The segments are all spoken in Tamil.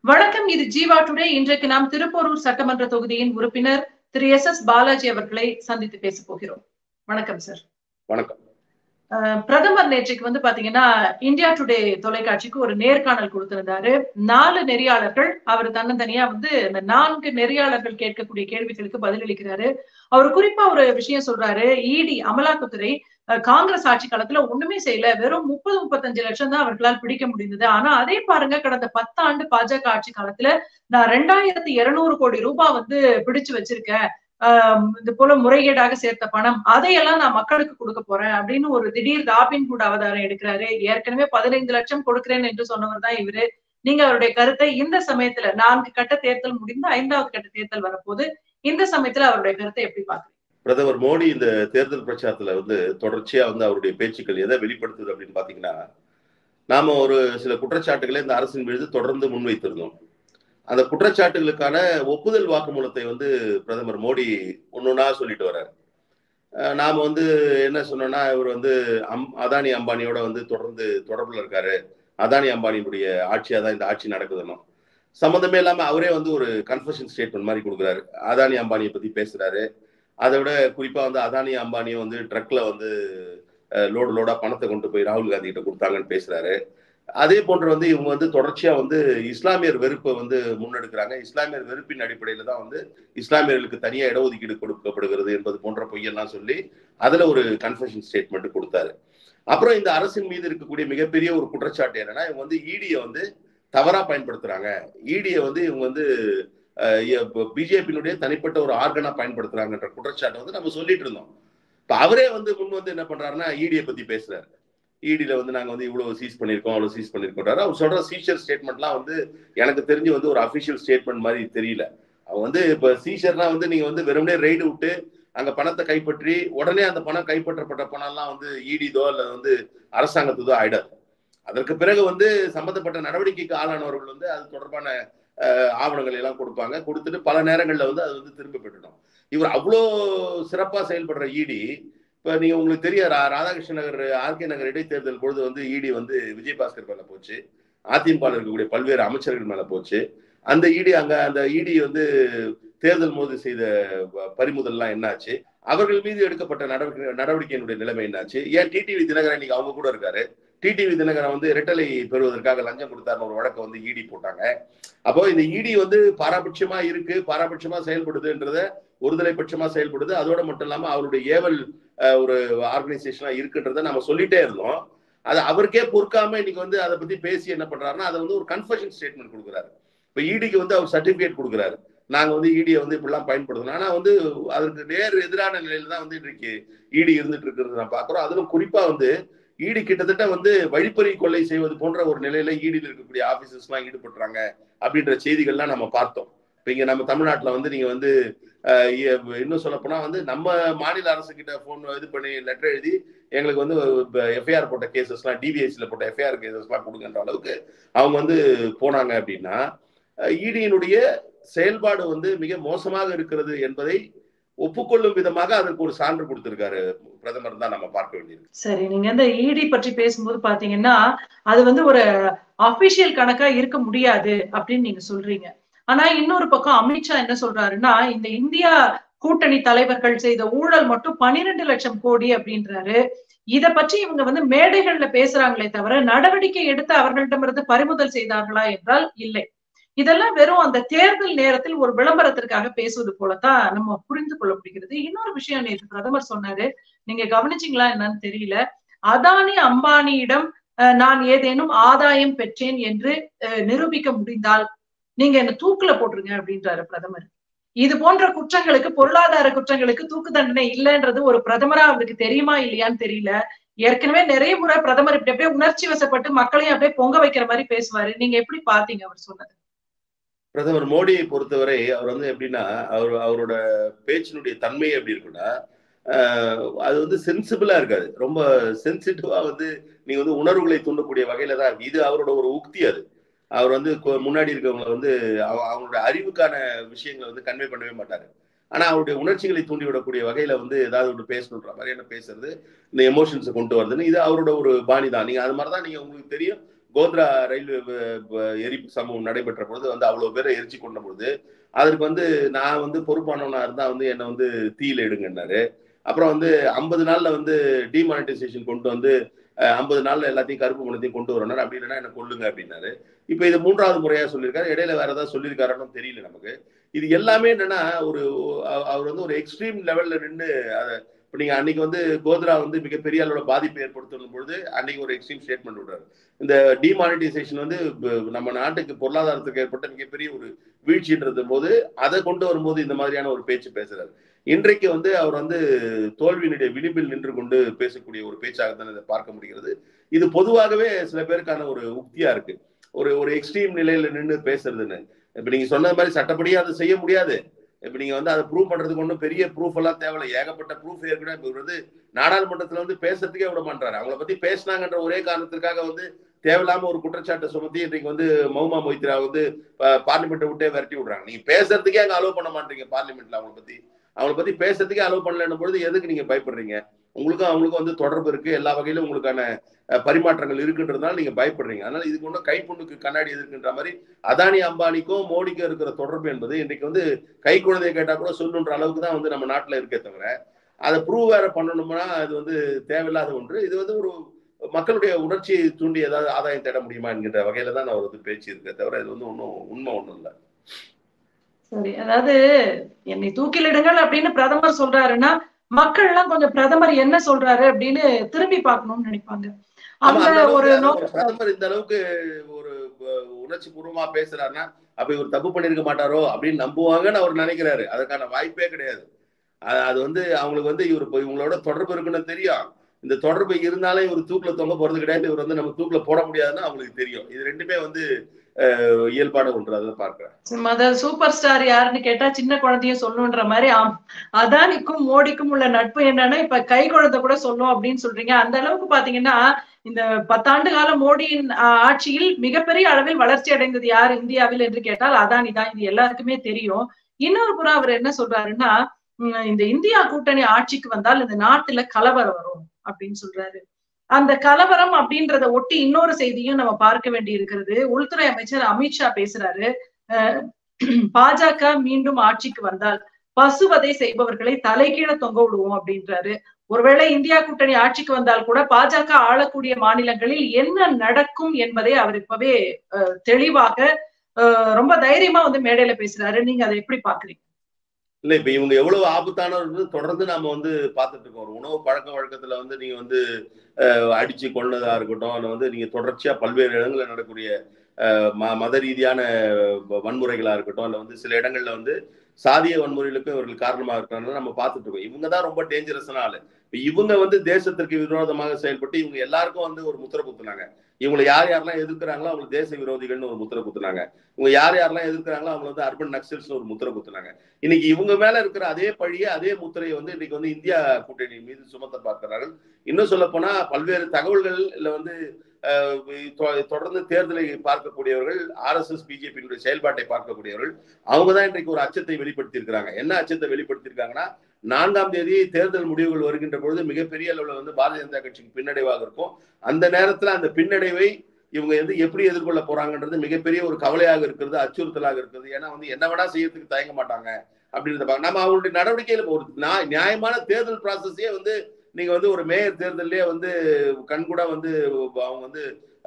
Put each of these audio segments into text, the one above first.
வணக்கம் இது ஜீவா டுடே இன்றைக்கு நாம் திருப்போரூர் சட்டமன்ற தொகுதியின் உறுப்பினர் திரு எஸ் எஸ் பாலாஜி அவர்களை சந்தித்து பேச போகிறோம் வணக்கம் சார் வணக்கம் அஹ், பிரதமர் நேற்றைக்கு வந்து பாத்தீங்கன்னா இந்தியா டுடே தொலைக்காட்சிக்கு ஒரு நேர்காணல் கொடுத்திருந்தாரு நாலு நெறியாளர்கள் அவர் தன்னந்தனியா வந்து இந்த நான்கு நெறியாளர்கள் கேட்கக்கூடிய கேள்விகளுக்கு பதிலளிக்கிறாரு அவர் குறிப்பா ஒரு விஷயம் சொல்றாரு இடி அமலாக்கத்துறை அஹ், காங்கிரஸ் ஆட்சி காலத்துல ஒண்ணுமே செய்யல வெறும் முப்பது முப்பத்தஞ்சு லட்சம் தான் அவர்களால் பிடிக்க முடிந்தது ஆனா அதே பாருங்க கடந்த பத்தாண்டு பாஜக ஆட்சி காலத்துல நான் ரெண்டாயிரத்தி இருநூறு கோடி ரூபாய் வந்து பிடிச்சு வச்சிருக்கேன் ஆஹ் இது போல முறைகேடாக சேர்த்த பணம் அதையெல்லாம் நான் மக்களுக்கு கொடுக்க போறேன் அப்படின்னு ஒரு திடீர் ராபின் கூட அவதாரம் எடுக்கிறாரு ஏற்கனவே பதினைந்து லட்சம் கொடுக்கிறேன் என்று சொன்னவர் தான் இவரு நீங்க அவருடைய கருத்தை இந்த சமயத்துல நான்கு கட்ட தேர்தல் முடிந்து ஐந்தாவது கட்ட தேர்தல் வரப்போது இந்த சமயத்துல அவருடைய கருத்தை எப்படி பாக்குறீங்க பிரதமர் மோடி இந்த தேர்தல் பிரச்சாரத்துல வந்து தொடர்ச்சியா வந்து அவருடைய பேச்சுக்கள் எதை வெளிப்படுத்துது அப்படின்னு பாத்தீங்கன்னா நாம ஒரு சில குற்றச்சாட்டுகளை இந்த அரசின் மீது தொடர்ந்து முன்வைத்திருந்தோம் அந்த குற்றச்சாட்டுகளுக்கான ஒப்புதல் வாக்குமூலத்தை வந்து பிரதமர் மோடி ஒன்னொன்னா சொல்லிட்டு வர்றாரு அஹ் நாம வந்து என்ன சொன்னோம்னா இவர் வந்து அம் அதானி அம்பானியோட வந்து தொடர்ந்து தொடர்புல இருக்காரு அதானி அம்பானியினுடைய ஆட்சியா தான் இந்த ஆட்சி நடக்குதுன்னு சம்மந்தமே இல்லாம அவரே வந்து ஒரு கன்ஃபஷன் ஸ்டேட்மெண்ட் மாதிரி கொடுக்குறாரு அதானி அம்பானியை பத்தி பேசுறாரு அதை விட குறிப்பா வந்து அதானி அம்பானியும் வந்து ட்ரக்ல வந்து லோடு லோடா பணத்தை கொண்டு போய் ராகுல் காந்தி கிட்ட கொடுத்தாங்கன்னு பேசுறாரு அதே போன்று வந்து இவங்க வந்து தொடர்ச்சியா வந்து இஸ்லாமியர் வெறுப்பை வந்து முன்னெடுக்கிறாங்க இஸ்லாமியர் வெறுப்பின் அடிப்படையில தான் வந்து இஸ்லாமியர்களுக்கு தனியா இடஒதுக்கீடு கொடுக்கப்படுகிறது என்பது போன்ற பொய்யெல்லாம் சொல்லி அதுல ஒரு கன்ஃபஷன் ஸ்டேட்மெண்ட் கொடுத்தாரு அப்புறம் இந்த அரசின் மீது இருக்கக்கூடிய மிகப்பெரிய ஒரு குற்றச்சாட்டு என்னன்னா இவங்க வந்து ஈடியை வந்து தவறா பயன்படுத்துறாங்க ஈடியை வந்து இவங்க வந்து பிஜேபியினுடைய தனிப்பட்ட ஒரு ஆர்கனா பயன்படுத்துறாங்கன்ற குற்றச்சாட்டை வந்து நம்ம சொல்லிட்டு இருந்தோம் இப்ப அவரே வந்து முன் வந்து என்ன பண்றாருன்னா ஈடியை பத்தி பேசுறாரு ஈடியில வந்து நாங்க வந்து இவ்வளவு சீஸ் பண்ணிருக்கோம் அவ்வளவு சீஸ் பண்ணிருக்கோம் அவர் சொல்ற சீஷர் ஸ்டேட்மெண்ட்லாம் வந்து எனக்கு தெரிஞ்சு வந்து ஒரு அபிஷியல் ஸ்டேட்மெண்ட் மாதிரி தெரியல அவங்க வந்து இப்ப சீஷர்னா வந்து நீங்க வந்து வெறுமனே ரெய்டு விட்டு அங்க பணத்தை கைப்பற்றி உடனே அந்த பணம் கைப்பற்றப்பட்ட பணம்லாம் வந்து ஈடிதோ அல்ல வந்து அரசாங்கத்துதோ ஆயிடாது அதற்கு பிறகு வந்து சம்பந்தப்பட்ட நடவடிக்கைக்கு ஆளானவர்கள் வந்து அது தொடர்பான ஆவணங்கள் எல்லாம் கொடுப்பாங்க கொடுத்துட்டு பல நேரங்களில் வந்து அது வந்து திரும்ப பெற்றுடும் இவர் அவ்வளோ சிறப்பாக செயல்படுற இடி இப்போ நீங்கள் உங்களுக்கு தெரிய ராதாகிருஷ்ண நகர் ஆர்கே நகர் இடைத்தேர்தல் பொழுது வந்து இடி வந்து விஜயபாஸ்கர் மேலே போச்சு அதிமுக இருக்கக்கூடிய பல்வேறு அமைச்சர்கள் மேலே போச்சு அந்த இடி அங்க அந்த இடி வந்து தேர்தல் போது செய்த பறிமுதல்லாம் என்னாச்சு அவர்கள் மீது எடுக்கப்பட்ட நடவடிக்கை நடவடிக்கையினுடைய நிலைமை என்னாச்சு ஏன் டிடிவி தினகரன் இன்னைக்கு அவங்க கூட இருக்காரு டிடிவி தினகரன் வந்து இரட்டலை பெறுவதற்காக லஞ்சம் கொடுத்தாருன்னு ஒரு வழக்கை வந்து இடி போட்டாங்க அப்போ இந்த இடி வந்து பாராபட்சமா இருக்கு பாராபட்சமா செயல்படுதுன்றத ஒருதலை பட்சமா செயல்படுது அதோட மட்டும் இல்லாம அவருடைய ஏவல் ஒரு ஆர்கனைசேஷனா இருக்குன்றத நம்ம சொல்லிட்டே இருந்தோம் அது அவருக்கே பொறுக்காம இன்னைக்கு வந்து அதை பத்தி பேசி என்ன பண்றாருன்னா அதை வந்து ஒரு கன்ஃபர்ஷன் ஸ்டேட்மெண்ட் கொடுக்குறாரு இப்ப இடிக்கு வந்து அவர் சர்டிபிகேட் கொடுக்குறாரு நாங்க வந்து இடியை வந்து இப்படிலாம் பயன்படுத்தணும் ஆனா வந்து அதற்கு நேர் எதிரான நிலையில தான் வந்து இன்றைக்கு இடி இருந்துட்டு இருக்கிறது நான் பாக்குறோம் அதிலும் குறிப்பா வந்து ஈடி கிட்டத்தட்ட வந்து வழிப்பறி கொள்ளை செய்வது போன்ற ஒரு நிலையில ஈடியில் இருக்கக்கூடிய ஆபீசர்ஸ் எல்லாம் ஈடுபடுறாங்க அப்படின்ற செய்திகள்லாம் நம்ம பார்த்தோம் இப்ப இங்க நம்ம தமிழ்நாட்டுல வந்து நீங்க வந்து இன்னும் சொல்ல போனா வந்து நம்ம மாநில அரசு கிட்ட போன் இது பண்ணி லெட்டர் எழுதி எங்களுக்கு வந்து எஃப்ஐஆர் போட்ட கேசஸ் எல்லாம் டிவிஎஸ்ல போட்ட எஃப்ஐஆர் கேசஸ் எல்லாம் கொடுங்கன்ற அளவுக்கு அவங்க வந்து போனாங்க அப்படின்னா ஈடியினுடைய செயல்பாடு வந்து மிக மோசமாக இருக்கிறது என்பதை ஒப்புக்கொள்ளும் விதமாக அதற்கு ஒரு சான்று கொடுத்திருக்காரு பிரதமர் தான் நம்ம பார்க்க வேண்டியது சரி நீங்க இந்த இடி பற்றி பேசும்போது பாத்தீங்கன்னா அது வந்து ஒரு அபிஷியல் கணக்கா இருக்க முடியாது அப்படின்னு நீங்க சொல்றீங்க ஆனா இன்னொரு பக்கம் அமித்ஷா என்ன சொல்றாருன்னா இந்த இந்தியா கூட்டணி தலைவர்கள் செய்த ஊழல் மட்டும் பனிரெண்டு லட்சம் கோடி அப்படின்றாரு இத பற்றி இவங்க வந்து மேடைகள்ல பேசுறாங்களே தவிர நடவடிக்கை எடுத்து அவர்களிடமிருந்து பறிமுதல் செய்தார்களா என்றால் இல்லை இதெல்லாம் வெறும் அந்த தேர்தல் நேரத்தில் ஒரு விளம்பரத்திற்காக பேசுவது போலதான் நம்ம புரிந்து கொள்ள முடிகிறது இன்னொரு விஷயம் நேற்று பிரதமர் சொன்னாரு நீங்க கவனிச்சீங்களா என்னன்னு தெரியல அதானி அம்பானியிடம் நான் ஏதேனும் ஆதாயம் பெற்றேன் என்று நிரூபிக்க முடிந்தால் நீங்க என்ன தூக்குல போட்டுருங்க அப்படின்றாரு பிரதமர் இது போன்ற குற்றங்களுக்கு பொருளாதார குற்றங்களுக்கு தூக்கு தண்டனை இல்லைன்றது ஒரு பிரதமரா அவருக்கு தெரியுமா இல்லையான்னு தெரியல ஏற்கனவே நிறைய முறை பிரதமர் இப்படி அப்படியே உணர்ச்சி வசப்பட்டு மக்களையும் அப்படியே பொங்க வைக்கிற மாதிரி பேசுவாரு நீங்க எப்படி பாத்தீங்க அவர் சொன்னது பிரதமர் மோடியை பொறுத்தவரை அவர் வந்து எப்படின்னா அவர் அவரோட பேச்சினுடைய தன்மை எப்படி இருக்குன்னா அது வந்து சென்சிபிளா இருக்காது ரொம்ப சென்சிட்டிவா வந்து நீங்க வந்து உணர்வுகளை தூண்டக்கூடிய வகையில தான் இருக்கு இது அவரோட ஒரு உக்தி அது அவர் வந்து முன்னாடி இருக்கவங்க வந்து அவங்களோட அறிவுக்கான விஷயங்களை வந்து கன்வே பண்ணவே மாட்டாரு ஆனா அவருடைய உணர்ச்சிகளை தூண்டி விடக்கூடிய வகையில வந்து ஏதாவது ஒன்று பேசணுன்ற மாதிரி என்ன பேசுறது இந்த எமோஷன்ஸை கொண்டு வருதுன்னு இது அவரோட ஒரு பாணி தான் நீங்க அது மாதிரிதான் நீங்க உங்களுக்கு தெரியும் கோத்ரா ரயில்வே எரிப்பு சம்பவம் நடைபெற்ற பொழுது வந்து அவ்வளவு பேரை எரிச்சு கொண்ட பொழுது அதற்கு வந்து நான் வந்து பொறுப்பானவனா இருந்தா வந்து என்னை வந்து தீயில எடுங்கன்னாரு அப்புறம் வந்து ஐம்பது நாள்ல வந்து டிமானிட்டைசேஷன் கொண்டு வந்து ஐம்பது நாள்ல எல்லாத்தையும் கருப்பு பணத்தையும் கொண்டு வரணும் அப்படி இல்லைன்னா என்ன கொள்ளுங்க அப்படின்னாரு இப்ப இது மூன்றாவது முறையா சொல்லியிருக்காரு இடையில வேற ஏதாவது சொல்லியிருக்காருன்னு தெரியல நமக்கு இது எல்லாமே என்னன்னா ஒரு அவர் வந்து ஒரு எக்ஸ்ட்ரீம் லெவல்ல நின்று அதை இப்போ நீங்க அன்னைக்கு வந்து கோத்ரா வந்து மிகப்பெரிய அளவுல பாதிப்பு ஏற்படுத்தும் பொழுது அன்னைக்கு ஒரு எக்ஸ்ட்ரீம் ஸ்டேட்மெண்ட் விடுறாரு இந்த டிமானிட்டைசேஷன் வந்து நம்ம நாட்டுக்கு பொருளாதாரத்துக்கு ஏற்பட்ட மிகப்பெரிய ஒரு வீழ்ச்சின்றது போது அதை கொண்டு வரும்போது இந்த மாதிரியான ஒரு பேச்சு பேசுறாரு இன்றைக்கு வந்து அவர் வந்து தோல்வியினுடைய விளிம்பில் நின்று கொண்டு பேசக்கூடிய ஒரு பேச்சாகத்தான் இதை பார்க்க முடிகிறது இது பொதுவாகவே சில பேருக்கான ஒரு உக்தியா இருக்கு ஒரு ஒரு எக்ஸ்ட்ரீம் நிலையில நின்று பேசுறதுன்னு இப்ப நீங்க சொன்ன மாதிரி சட்டப்படியே அதை செய்ய முடியாது இப்ப நீங்க வந்து அதை ப்ரூவ் பண்றதுக்கு ஒன்றும் பெரிய ப்ரூஃப் எல்லாம் தேவையில்லை ஏகப்பட்ட ப்ரூஃப் ஏற்கனவே இப்ப வந்து நாடாளுமன்றத்துல வந்து பேசுறதுக்கே விட மாட்டாரு அவங்கள பத்தி பேசினாங்கன்ற ஒரே காரணத்திற்காக வந்து தேவையில்லாம ஒரு குற்றச்சாட்டை சுமத்தி இன்னைக்கு வந்து மௌமா மொய்த்ரா வந்து பார்லிமெண்ட்டை விட்டே விரட்டி விடுறாங்க நீங்க பேசுறதுக்கே அங்க அலோவ் பண்ண மாட்டீங்க பார்லிமெண்ட்ல அவங்கள பத்தி அவங்கள பத்தி பேசுறதுக்கே அலோவ் பண்ணலன்னும் பொழுது எதுக்கு நீங்க பயப்படுறீங்க உங்களுக்கும் அவங்களுக்கும் வந்து தொடர்பு இருக்கு எல்லா வகையிலும் உங்களுக்கான பரிமாற்றங்கள் இருக்குன்றதுனால நீங்க பயப்படுறீங்க அதனால இதுக்கு ஒன்றும் கைப்புண்ணுக்கு கண்ணாடி எதிர்க்கின்ற மாதிரி அதானி அம்பானிக்கும் மோடிக்கும் இருக்கிற தொடர்பு என்பது இன்னைக்கு வந்து கை குழந்தைய கேட்டா கூட சொல்லுன்ற அளவுக்கு தான் வந்து நம்ம நாட்டுல இருக்கே தவிர அதை ப்ரூவ் வேற பண்ணணும்னா அது வந்து தேவையில்லாத ஒன்று இது வந்து ஒரு மக்களுடைய உணர்ச்சி தூண்டி ஏதாவது ஆதாயம் தேட முடியுமா என்கின்ற வகையில தான் அவர் வந்து பேச்சு இருக்க தவிர இது வந்து ஒன்றும் உண்மை ஒன்றும் இல்லை சரி அதாவது என்னை தூக்கிலிடுங்கள் அப்படின்னு பிரதமர் சொல்றாருன்னா மக்கள் எல்லாம் கொஞ்சம் பிரதமர் என்ன சொல்றாரு அப்படின்னு திரும்பி பார்க்கணும்னு நினைப்பாங்க அந்த ஒரு பிரதமர் இந்த அளவுக்கு ஒரு உணர்ச்சி பூர்வமா பேசுறாருன்னா அப்ப இவர் தப்பு பண்ணிருக்க மாட்டாரோ அப்படின்னு நம்புவாங்கன்னு அவர் நினைக்கிறாரு அதுக்கான வாய்ப்பே கிடையாது அது வந்து அவங்களுக்கு வந்து இவர் இவங்களோட தொடர்பு இருக்குன்னு தெரியும் இந்த தொடர்பு இருந்தாலும் இவர் தூக்குல தொங்க போறது கிடையாது இவர் வந்து நம்ம தூக்குல போட முடியாதுன்னு அவங்களுக்கு தெரியும் இது ரெண்டுமே வந்து இயல்பான ஒன்று அதை பார்க்கிறேன் சூப்பர் ஸ்டார் யாருன்னு கேட்டா சின்ன குழந்தையும் சொல்லுன்ற மாதிரி அதானிக்கும் மோடிக்கும் உள்ள நட்பு என்னன்னா இப்ப கை குழந்தை கூட சொல்லும் அப்படின்னு சொல்றீங்க அந்த அளவுக்கு பாத்தீங்கன்னா இந்த பத்தாண்டு கால மோடியின் ஆட்சியில் மிகப்பெரிய அளவில் வளர்ச்சி அடைந்தது யார் இந்தியாவில் என்று கேட்டால் அதானி தான் இது எல்லாருக்குமே தெரியும் இன்னொரு புறம் அவர் என்ன சொல்றாருன்னா இந்த இந்தியா கூட்டணி ஆட்சிக்கு வந்தால் இந்த நாட்டுல கலவரம் வரும் அப்படின்னு சொல்றாரு அந்த கலவரம் அப்படின்றத ஒட்டி இன்னொரு செய்தியும் நம்ம பார்க்க வேண்டி இருக்கிறது உள்துறை அமைச்சர் அமித்ஷா பேசுறாரு பாஜக மீண்டும் ஆட்சிக்கு வந்தால் பசுவதை செய்பவர்களை தலைகீழ தொங்க விடுவோம் அப்படின்றாரு ஒருவேளை இந்தியா கூட்டணி ஆட்சிக்கு வந்தால் கூட பாஜக ஆளக்கூடிய மாநிலங்களில் என்ன நடக்கும் என்பதை அவர் இப்பவே தெளிவாக ரொம்ப தைரியமா வந்து மேடையில பேசுறாரு நீங்க அதை எப்படி பாக்குறீங்க இல்ல இப்ப இவங்க எவ்வளவு ஆபத்தானவர்கள் தொடர்ந்து நாம வந்து பார்த்துட்டு இருக்கோம் ஒரு உணவு பழக்க வழக்கத்துல வந்து நீங்க வந்து அடிச்சு கொண்டதா இருக்கட்டும் அல்ல வந்து நீங்க தொடர்ச்சியா பல்வேறு இடங்கள்ல நடக்கக்கூடிய மத ரீதியான வன்முறைகளா இருக்கட்டும் அல்ல வந்து சில இடங்கள்ல வந்து சாதிய வன்முறைகளுக்கும் இவர்கள் காரணமாக இருக்கிறாங்க நம்ம பார்த்துட்டு இருக்கோம் இவங்க தான் ரொம்ப டேஞ்சரஸான ஆளு இப்ப இவங்க வந்து தேசத்திற்கு விரோதமாக செயல்பட்டு இவங்க எல்லாருக்கும் வந்து ஒரு முத்திரை குத்துனாங்க இவங்களை யார் யாரெல்லாம் எதிர்க்கிறாங்களோ அவங்க தேச விரோதிகள்னு ஒரு முத்திரை குத்துனாங்க இவங்க யார் யாரெல்லாம் எதிர்க்கிறாங்களோ அவங்க வந்து அர்பன் நக்சல்ஸ் ஒரு முத்திரை குத்துனாங்க இன்னைக்கு இவங்க மேல இருக்கிற அதே பழிய அதே முத்திரையை வந்து இன்னைக்கு வந்து இந்தியா கூட்டணி மீது சுமத்த பார்க்கிறார்கள் இன்னும் சொல்ல போனா பல்வேறு தகவல்கள்ல வந்து தொடர்ந்து தேர்தலை பார்க்கக்கூடியவர்கள் ஆர் எஸ் எஸ் பிஜேபியினுடைய செயல்பாட்டை பார்க்கக்கூடியவர்கள் அவங்க தான் இன்றைக்கு ஒரு அச்சத்தை வெளிப்படுத்தி இருக்கிறாங்க என்ன அச்சத்தை வெளிப்படுத்தி இருக்காங்கன்னா நான்காம் தேதி தேர்தல் முடிவுகள் வருகின்ற பொழுது மிகப்பெரிய அளவில் வந்து பாரதிய ஜனதா கட்சிக்கு பின்னடைவாக இருக்கும் அந்த நேரத்துல அந்த பின்னடைவை இவங்க வந்து எப்படி எதிர்கொள்ள போறாங்கன்றது மிகப்பெரிய ஒரு கவலையாக இருக்கிறது அச்சுறுத்தலாக இருக்கிறது ஏன்னா வந்து என்ன வேணா செய்யறதுக்கு தயங்க மாட்டாங்க அப்படின்றத நம்ம அவங்களுடைய நடவடிக்கையில ஒரு நியாயமான தேர்தல் ப்ராசஸே வந்து நீங்க வந்து ஒரு மேயர் தேர்தலே வந்து கண்கூட வந்து அவங்க வந்து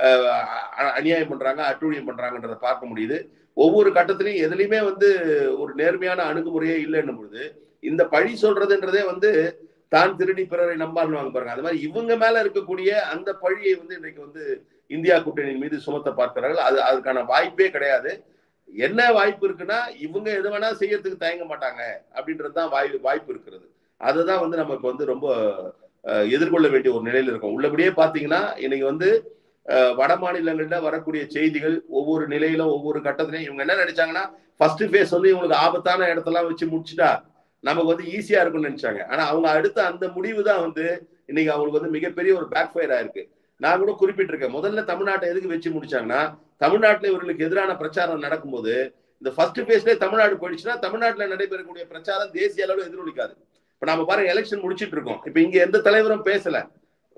அநியாயம் பண்றாங்க அட்டூழியம் பண்றாங்கன்றத பார்க்க முடியுது ஒவ்வொரு கட்டத்திலையும் எதுலையுமே வந்து ஒரு நேர்மையான அணுகுமுறையே இல்லைன்னும் பொழுது இந்த பழி சொல்றதுன்றதே வந்து தான் திருடி பிறரை நம்பான்னு வாங்க பாருங்க அது மாதிரி இவங்க மேல இருக்கக்கூடிய அந்த பழியை வந்து இன்றைக்கு வந்து இந்தியா கூட்டணியின் மீது சுமத்த பார்க்கிறார்கள் அது அதுக்கான வாய்ப்பே கிடையாது என்ன வாய்ப்பு இருக்குன்னா இவங்க எது வேணா செய்யறதுக்கு தயங்க மாட்டாங்க அப்படின்றது தான் வாய் வாய்ப்பு இருக்கிறது அதுதான் வந்து நமக்கு வந்து ரொம்ப எதிர்கொள்ள வேண்டிய ஒரு நிலையில இருக்கும் உள்ளபடியே பாத்தீங்கன்னா இன்னைக்கு வந்து வட மாநிலங்கள்ல வரக்கூடிய செய்திகள் ஒவ்வொரு நிலையிலும் ஒவ்வொரு கட்டத்திலையும் இவங்க என்ன நினைச்சாங்கன்னா ஃபர்ஸ்ட் ஃபேஸ் வந்து இவங்களுக்கு ஆபத்தான இடத்தெல்லாம் வச்சு முடிச்சுட்டா நமக்கு வந்து ஈஸியா இருக்கும்னு நினைச்சாங்க ஆனா அவங்க அடுத்த அந்த முடிவு தான் வந்து இன்னைக்கு அவங்களுக்கு வந்து மிகப்பெரிய ஒரு பேக் ஃபயர் ஆயிருக்கு நான் கூட குறிப்பிட்டிருக்கேன் முதல்ல தமிழ்நாட்டை எதுக்கு வச்சு முடிச்சாங்கன்னா தமிழ்நாட்டில் இவர்களுக்கு எதிரான பிரச்சாரம் நடக்கும்போது இந்த ஃபர்ஸ்ட் பேஸ்லேயே தமிழ்நாடு போயிடுச்சுன்னா தமிழ்நாட்டில் நடைபெறக்கூடிய பிரச்சாரம் தேசிய அளவில் எதிரொலிக்காது இப்ப நம்ம பாருங்க எலெக்ஷன் முடிச்சிட்டு இருக்கோம் இப்ப இங்க எந்த தலைவரும் பேசல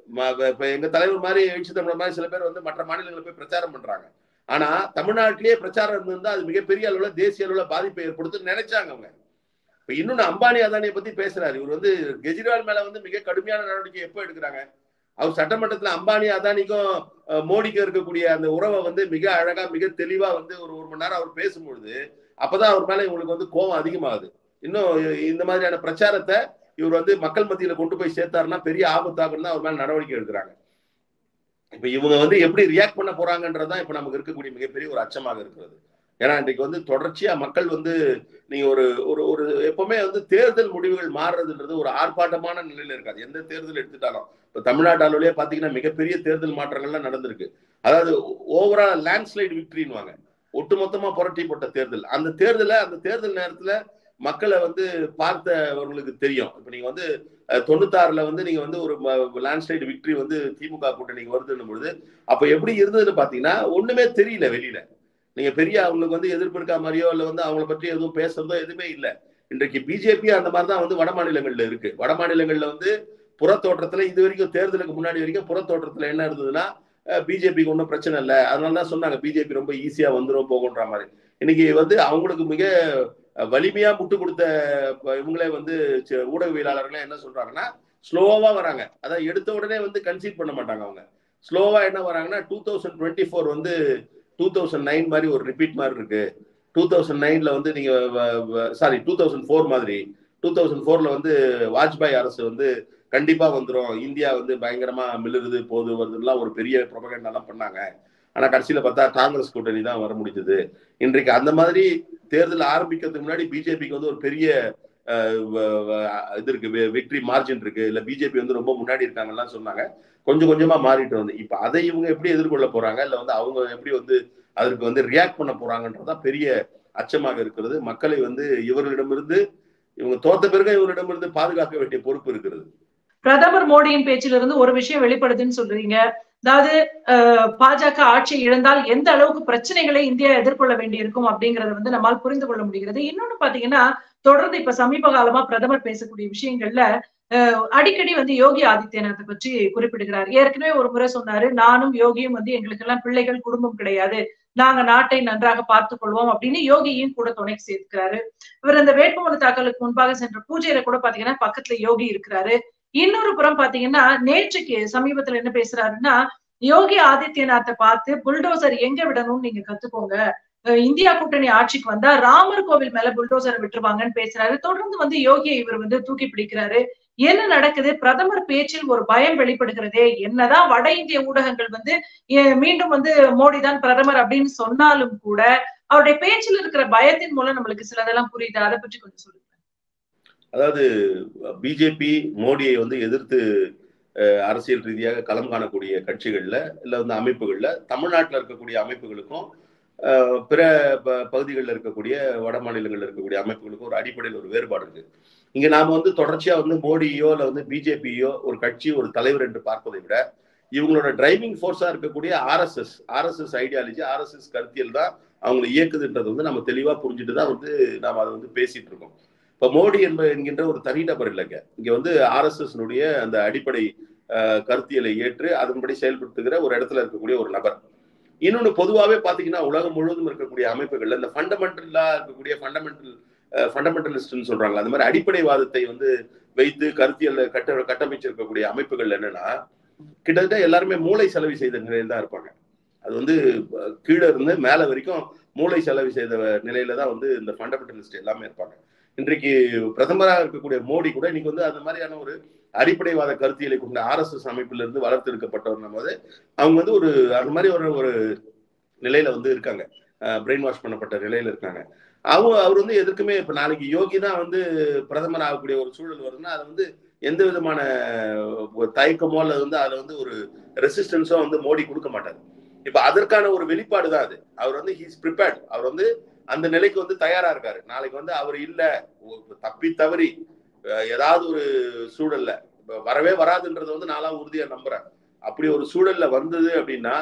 இப்ப எங்க தலைவர் மாதிரி எழுச்சி தமிழர் மாதிரி சில பேர் வந்து மற்ற மாநிலங்களில் போய் பிரச்சாரம் பண்றாங்க ஆனா தமிழ்நாட்டிலேயே பிரச்சாரம் இருந்திருந்தா அது மிகப்பெரிய அளவுல தேசிய அளவுல பாதிப்பை ஏற்படுத்தும் நினைச்சாங்க அவங்க இப்ப இன்னொன்னு அம்பானி அதானியை பத்தி பேசுறாரு இவர் வந்து கெஜ்ரிவால் மேல வந்து மிக கடுமையான நடவடிக்கை எப்போ எடுக்கிறாங்க அவர் சட்டமன்றத்துல அம்பானி அதானிக்கும் மோடிக்கும் இருக்கக்கூடிய அந்த உறவை வந்து மிக அழகா மிக தெளிவா வந்து ஒரு ஒரு மணி நேரம் அவர் பேசும்பொழுது அப்பதான் அவர் மேல இவங்களுக்கு வந்து கோபம் அதிகமாகுது இன்னும் இந்த மாதிரியான பிரச்சாரத்தை இவர் வந்து மக்கள் மத்தியில கொண்டு போய் சேர்த்தாருன்னா பெரிய ஆபத்தாகும் தான் அவர் மேல நடவடிக்கை எடுக்கிறாங்க இப்ப இவங்க வந்து எப்படி ரியாக்ட் பண்ண போறாங்கன்றதுதான் இப்ப நமக்கு இருக்கக்கூடிய மிகப்பெரிய ஒரு அச்சமாக இருக்கிறது ஏன்னா இன்றைக்கு வந்து தொடர்ச்சியா மக்கள் வந்து நீங்க ஒரு ஒரு ஒரு எப்பவுமே வந்து தேர்தல் முடிவுகள் மாறுறதுன்றது ஒரு ஆர்ப்பாட்டமான நிலையில இருக்காது எந்த தேர்தல் எடுத்துட்டாலும் இப்ப தமிழ்நாட்டு அளவுலயே பாத்தீங்கன்னா மிகப்பெரிய தேர்தல் மாற்றங்கள்லாம் நடந்திருக்கு அதாவது ஓவரால் லேண்ட்ஸ்லைடு விக்டரின்வாங்க ஒட்டுமொத்தமா புரட்டி போட்ட தேர்தல் அந்த தேர்தல அந்த தேர்தல் நேரத்துல மக்களை வந்து பார்த்தவர்களுக்கு தெரியும் இப்ப நீங்க வந்து தொண்ணூத்தாறுல வந்து நீங்க வந்து ஒரு லேண்ட்ஸ்லைடு விக்டரி வந்து திமுக கூட்டணிக்கு வருதுன்னும் பொழுது அப்ப எப்படி இருந்ததுன்னு பாத்தீங்கன்னா ஒண்ணுமே தெரியல வெளியில நீங்க பெரிய அவங்களுக்கு வந்து எதிர்ப்பு இருக்கா மாதிரியோ இல்ல வந்து அவங்கள பற்றி எதுவும் பேசுறதோ எதுவுமே இல்லை இன்றைக்கு பிஜேபி அந்த மாதிரி தான் வந்து வட மாநிலங்கள்ல இருக்கு வட மாநிலங்கள்ல வந்து புறத்தோற்றத்துல இது வரைக்கும் தேர்தலுக்கு முன்னாடி வரைக்கும் புறத்தோற்றத்துல என்ன இருந்ததுன்னா பிஜேபிக்கு ஒன்றும் பிரச்சனை இல்லை அதனால தான் சொன்னாங்க பிஜேபி ரொம்ப ஈஸியா வந்துடும் போகுன்ற மாதிரி இன்னைக்கு வந்து அவங்களுக்கு மிக வலிமையா முட்டு கொடுத்த இவங்களே வந்து ஊடகவியலாளர்களே என்ன சொல்றாங்கன்னா ஸ்லோவா வராங்க அதான் எடுத்த உடனே வந்து கன்சீட் பண்ண மாட்டாங்க அவங்க ஸ்லோவா என்ன வராங்கன்னா டூ தௌசண்ட் டுவெண்ட்டி ஃபோர் வந்து டூ தௌசண்ட் நைன் மாதிரி ஒரு ரிப்பீட் மாதிரி இருக்கு டூ தௌசண்ட் நைன்ல வந்து நீங்க சாரி டூ தௌசண்ட் ஃபோர் மாதிரி டூ தௌசண்ட் ஃபோர்ல வந்து வாஜ்பாய் அரசு வந்து கண்டிப்பா வந்துடும் இந்தியா வந்து பயங்கரமா மில்லுறது போது வருதுலாம் ஒரு பெரிய ப்ரொபகண்டாலாம் பண்ணாங்க ஆனா கடைசியில பார்த்தா காங்கிரஸ் கூட்டணி தான் வர முடிஞ்சது இன்றைக்கு அந்த மாதிரி தேர்தல் ஆரம்பிக்கிறதுக்கு முன்னாடி பிஜேபிக்கு வந்து ஒரு பெரிய இது இருக்கு விக்டரி மார்ஜின் இருக்கு இல்ல பிஜேபி வந்து ரொம்ப முன்னாடி இருக்காங்கலாம் சொன்னாங்க கொஞ்சம் கொஞ்சமா மாறிட்டு வந்து இப்ப அதை இவங்க எப்படி எதிர்கொள்ள போறாங்க இல்ல வந்து அவங்க எப்படி வந்து அதற்கு வந்து ரியாக்ட் பண்ண போறாங்கன்றதான் பெரிய அச்சமாக இருக்கிறது மக்களை வந்து இவர்களிடமிருந்து இவங்க தோத்த பிறகு இவரிடமிருந்து பாதுகாக்க வேண்டிய பொறுப்பு இருக்கிறது பிரதமர் மோடியின் பேச்சிலிருந்து ஒரு விஷயம் வெளிப்படுதுன்னு சொல்றீங்க அதாவது பாஜக ஆட்சி இழந்தால் எந்த அளவுக்கு பிரச்சனைகளை இந்தியா எதிர்கொள்ள வேண்டியிருக்கும் அப்படிங்கறத வந்து நம்மால் புரிந்து கொள்ள முடிகிறது இன்னொன்னு பாத்தீங்கன்னா தொடர்ந்து இப்ப சமீப காலமா பிரதமர் பேசக்கூடிய விஷயங்கள்ல அடிக்கடி வந்து யோகி ஆதித்யநாத்தை பற்றி குறிப்பிடுகிறார் ஏற்கனவே ஒரு முறை சொன்னாரு நானும் யோகியும் வந்து எங்களுக்கு எல்லாம் பிள்ளைகள் குடும்பம் கிடையாது நாங்க நாட்டை நன்றாக பார்த்துக் கொள்வோம் அப்படின்னு யோகியும் கூட துணைக்கு சேர்க்கிறாரு இவர் இந்த வேட்புமனு தாக்கலுக்கு முன்பாக சென்ற பூஜையில கூட பாத்தீங்கன்னா பக்கத்துல யோகி இருக்கிறாரு இன்னொரு புறம் பாத்தீங்கன்னா நேற்றுக்கு சமீபத்துல என்ன பேசுறாருன்னா யோகி ஆதித்யநாத்தை பார்த்து புல்டோசர் எங்க விடணும்னு நீங்க கத்துக்கோங்க இந்தியா கூட்டணி ஆட்சிக்கு வந்தா ராமர் கோவில் மேல புல்டோசர் விட்டுருவாங்கன்னு பேசுறாரு தொடர்ந்து வந்து யோகியை இவர் வந்து தூக்கி பிடிக்கிறாரு என்ன நடக்குது பிரதமர் பேச்சில் ஒரு பயம் வெளிப்படுகிறதே என்னதான் வட இந்திய ஊடகங்கள் வந்து மீண்டும் வந்து மோடி தான் பிரதமர் அப்படின்னு சொன்னாலும் கூட அவருடைய பேச்சில் இருக்கிற பயத்தின் மூலம் நம்மளுக்கு சிலதெல்லாம் புரியுது அதை பற்றி கொஞ்சம் சொல்லுங்க அதாவது பிஜேபி மோடியை வந்து எதிர்த்து அரசியல் ரீதியாக களம் காணக்கூடிய கட்சிகள்ல இல்ல வந்து அமைப்புகள்ல தமிழ்நாட்டில் இருக்கக்கூடிய அமைப்புகளுக்கும் பிற பகுதிகளில் இருக்கக்கூடிய வட மாநிலங்களில் இருக்கக்கூடிய அமைப்புகளுக்கும் ஒரு அடிப்படையில் ஒரு வேறுபாடு இருக்கு இங்க நாம வந்து தொடர்ச்சியா வந்து மோடியோ இல்ல வந்து பிஜேபியோ ஒரு கட்சி ஒரு தலைவர் என்று பார்ப்பதை விட இவங்களோட டிரைவிங் ஃபோர்ஸா இருக்கக்கூடிய ஆர்எஸ்எஸ் ஆர்எஸ்எஸ் ஐடியாலஜி ஆர்எஸ்எஸ் கருத்தியல் தான் அவங்களை இயக்குதுன்றது வந்து நம்ம தெளிவா புரிஞ்சுட்டு தான் வந்து நாம அதை வந்து பேசிட்டு இருக்கோம் இப்ப மோடி என்ப என்கின்ற ஒரு தனிநபர் இல்லைங்க இங்க வந்து ஆர்எஸ்எஸ் அந்த அடிப்படை கருத்தியலை ஏற்று அதன்படி செயல்படுத்துகிற ஒரு இடத்துல இருக்கக்கூடிய ஒரு நபர் இன்னொன்னு பொதுவாகவே பாத்தீங்கன்னா உலகம் முழுவதும் இருக்கக்கூடிய அமைப்புகள்ல இந்த ஃபண்டமெண்டலா இருக்கக்கூடிய ஃபண்டமெண்டல் ஃபண்டமெண்டலிஸ்ட்னு சொல்றாங்க அந்த மாதிரி அடிப்படைவாதத்தை வந்து வைத்து கருத்தியல் கட்ட கட்டமைச்சிருக்கக்கூடிய அமைப்புகள் என்னன்னா கிட்டத்தட்ட எல்லாருமே மூளை செலவு செய்த நிலையில் தான் இருப்பாங்க அது வந்து கீழே இருந்து மேல வரைக்கும் மூளை செலவு செய்த நிலையில தான் வந்து இந்த ஃபண்டமெண்டலிஸ்ட் எல்லாமே இருப்பாங்க இன்றைக்கு பிரதமராக இருக்கக்கூடிய மோடி கூட இன்னைக்கு வந்து அந்த மாதிரியான ஒரு அடிப்படைவாத கருத்தியலை கொண்ட ஆர்எஸ்எஸ் அமைப்பில இருந்து வளர்த்தெடுக்கப்பட்டவர் போது அவங்க வந்து ஒரு அந்த மாதிரி ஒரு ஒரு நிலையில வந்து இருக்காங்க பிரெயின் வாஷ் பண்ணப்பட்ட நிலையில இருக்காங்க அவங்க அவர் வந்து எதுக்குமே இப்ப நாளைக்கு யோகி தான் வந்து பிரதமர் ஆகக்கூடிய ஒரு சூழல் வருதுன்னா அது வந்து எந்த விதமான தயக்கமோ அல்லது வந்து அதுல வந்து ஒரு ரெசிஸ்டன்ஸோ வந்து மோடி கொடுக்க மாட்டார் இப்ப அதற்கான ஒரு வெளிப்பாடு தான் அது அவர் வந்து ஹீஸ் ப்ரிப்பேர்ட் அவர் வந்து அந்த நிலைக்கு வந்து தயாரா இருக்காரு நாளைக்கு வந்து அவர் இல்ல தப்பி தவறி ஏதாவது ஒரு சூழல்ல வரவே வராதுன்றத வந்து நான்லாம் உறுதியா நம்புறேன் அப்படி ஒரு சூழல்ல வந்தது அப்படின்னா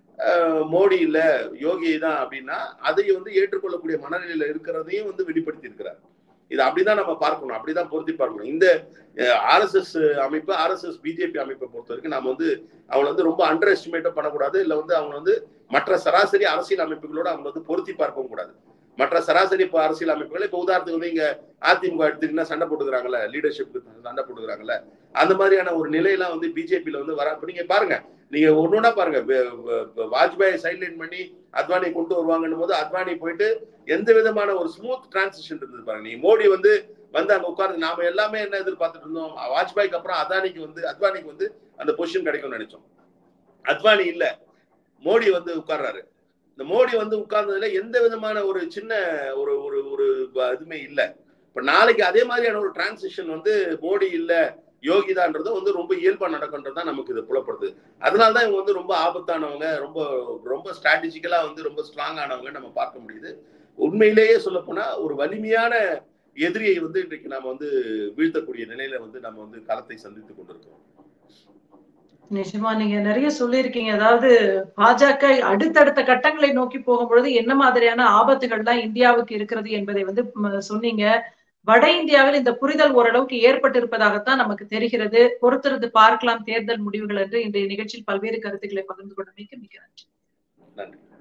மோடி இல்ல யோகி தான் அப்படின்னா அதை வந்து ஏற்றுக்கொள்ளக்கூடிய மனநிலையில இருக்கிறதையும் வந்து வெளிப்படுத்தி இருக்கிறார் இது அப்படிதான் நம்ம பார்க்கணும் அப்படிதான் பொருத்தி பார்க்கணும் இந்த ஆர்எஸ்எஸ் அமைப்பு ஆர்எஸ்எஸ் பிஜேபி அமைப்பை பொறுத்த வரைக்கும் நம்ம வந்து அவங்க வந்து ரொம்ப அண்டர் எஸ்டிமேட்டும் பண்ணக்கூடாது இல்ல வந்து அவங்க வந்து மற்ற சராசரி அரசியல் அமைப்புகளோட அவங்க வந்து பொருத்தி பார்க்கவும் கூடாது மற்ற சராசரி இப்போ அரசியல் அமைப்புகள் இப்போ உதாரணத்துக்கு வந்து இங்க அதிமுக எடுத்துக்கிட்டா சண்டை போட்டுக்கிறாங்கல்ல லீடர்ஷிப் சண்டை போட்டுக்கிறாங்கல்ல அந்த மாதிரியான ஒரு நிலையெல்லாம் வந்து பிஜேபியில வந்து வர நீங்க பாருங்க நீங்க ஒன்னொன்னா பாருங்க வாஜ்பாய் சைட்லைன் பண்ணி அத்வானி கொண்டு வருவாங்கன்னும் போது அத்வானி போயிட்டு எந்த விதமான ஒரு ஸ்மூத் டிரான்சிஷன் இருந்தது பாருங்க நீங்க மோடி வந்து வந்து அங்க உட்கார்ந்து நாம எல்லாமே என்ன எதிர்பார்த்துட்டு இருந்தோம் வாஜ்பாய்க்கு அப்புறம் அதானிக்கு வந்து அத்வானிக்கு வந்து அந்த பொசிஷன் கிடைக்கும்னு நினைச்சோம் அத்வானி இல்ல மோடி வந்து உட்கார்றாரு இந்த மோடி வந்து உட்கார்ந்ததுல எந்த விதமான ஒரு சின்ன ஒரு ஒரு ஒரு இதுவுமே இல்லை இப்ப நாளைக்கு அதே மாதிரியான ஒரு டிரான்சிஷன் வந்து மோடி இல்ல யோகிதான்றது வந்து ரொம்ப இயல்பா நடக்கின்றதுதான் நமக்கு இது புலப்படுது அதனாலதான் இவங்க வந்து ரொம்ப ஆபத்தானவங்க ரொம்ப ரொம்ப ஸ்ட்ராட்டஜிக்கலா வந்து ரொம்ப ஸ்ட்ராங் ஆனவங்க நம்ம பார்க்க முடியுது உண்மையிலேயே சொல்ல போனா ஒரு வலிமையான எதிரியை வந்து இன்றைக்கு நாம வந்து வீழ்த்தக்கூடிய நிலையில வந்து நம்ம வந்து களத்தை சந்தித்துக் கொண்டிருக்கிறோம் நிஜமா நீங்க நிறைய சொல்லியிருக்கீங்க அதாவது பாஜக அடுத்தடுத்த கட்டங்களை நோக்கி போகும்பொழுது என்ன மாதிரியான ஆபத்துகள்லாம் இந்தியாவுக்கு இருக்கிறது என்பதை வந்து சொன்னீங்க வட இந்தியாவில் இந்த புரிதல் ஓரளவுக்கு ஏற்பட்டிருப்பதாகத்தான் நமக்கு தெரிகிறது பொறுத்திருந்து பார்க்கலாம் தேர்தல் முடிவுகள் என்று இன்றைய நிகழ்ச்சியில் பல்வேறு கருத்துக்களை பகிர்ந்து கொண்டமைக்கு மிக நன்றி நன்றி